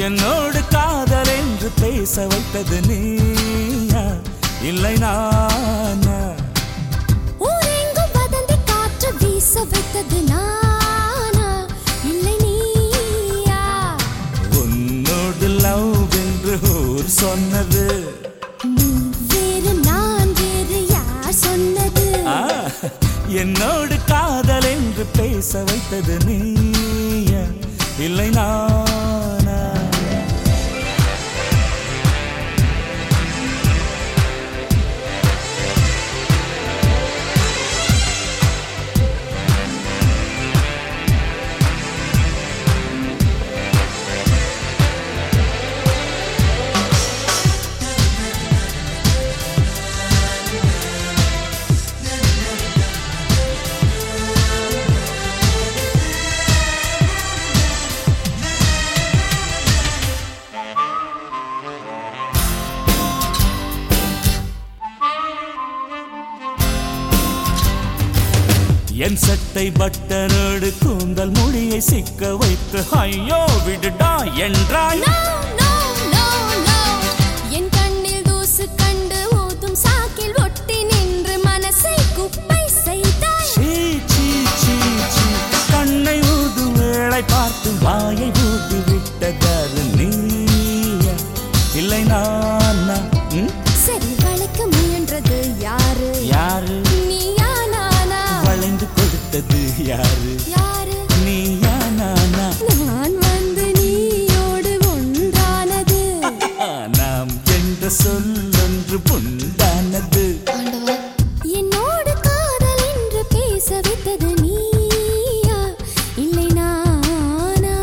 என்னோடு காதல் என்று பேச வைத்தது நீயா இல்லை நானா ஊரெங்கும் வதந்தி காற்று வீச வைத்தது நானா இல்லை நீயா உன்னோடு லவ் என்று ஊர் சொன்னது நீ வேறு நான் வேறு யார் சொன்னது ஆ, என்னோடு காதல் என்று பேச வைத்தது நீயா இல்லை நானா என் சட்டை பட்டனோடு கூந்தல் மொழியை சிக்க வைத்து ஐயோ விடுடா என்றாய் No, no, no, no. என் கண்ணில் தூசு கண்டு ஊதும் சாக்கில் ஒட்டி நின்று மனசை குப்பை செய்தாய் சீ, சீ, சீ, சீ. கண்ணை ஊது வேளை பார்த்து வாயை ஊதி விட்டதாரு நீயா இல்லை நானா ம்? சரி வளைக்க முயன்றது யாரு யாரு நீயா நானா வளைந்து கொடுத்தது யாரு யாரு நீயா நானா நான் வந்து நீயோடு ஒன்றானது ஆ, நாம் என்ற சொல்லொன்று புண்டானது ஆண்டவா என்னோடு காதல் என்று பேச வைத்தது நீயா இல்லை நானா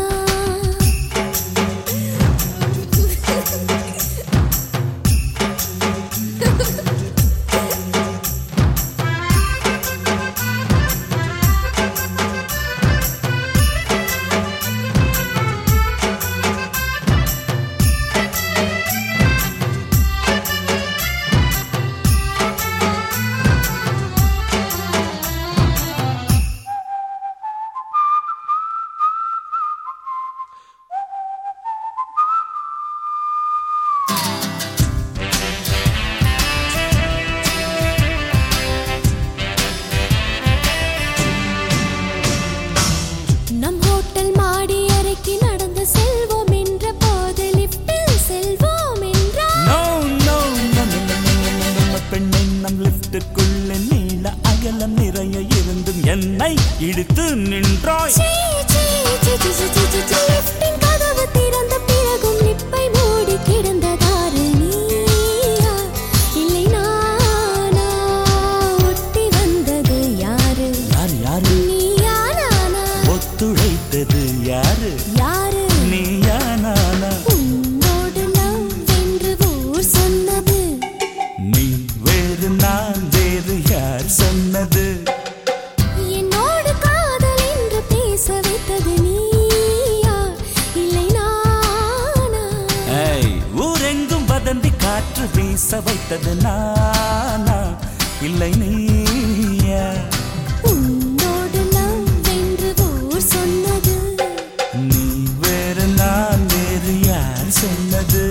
நம் ஹோட்டல் மாடி அறைக்கு நடந்து செல்வோம் என்ற போது லிப்டில் செல்வோம் என்றார் நோ நோ பெண்ணை நம் லிப்டுக்குள்ள நீள அகலம் நிறைய இருந்தும் என்னை இழுத்து நின்றாய் சீ, சீ, சீ, சீ, சீ, சீ, சீ, சீ. லிப்டின் கதவு திறந்த பிறகும் லிப்பை மூடி கிடந்ததாரு நீயா இல்லை நானா ஒட்டி வந்தது யாரு யார் யாரு நீயா நானா ஒத்துழைத்தது யாரு யாரு நீயா நானா உன்னோடு லவ் என்று ஊர் சொன்னது நீ வேறு நான் வேறு யார் சொன்னது என்னோடு காதல் என்று பேச வைத்தது நீயா இல்லை நானா ஏய், ஊரெங்கும் வதந்தி காற்று வீச வைத்தது நானா இல்லை நீயா உன்னோடு லவ் என்று ஊர் சொன்னது நீ வேறு நான் வேறு யார் சொன்னது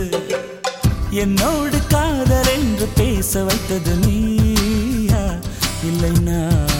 என்னோடு காதல் என்று பேச வைத்தது நீயா இல்லை நான்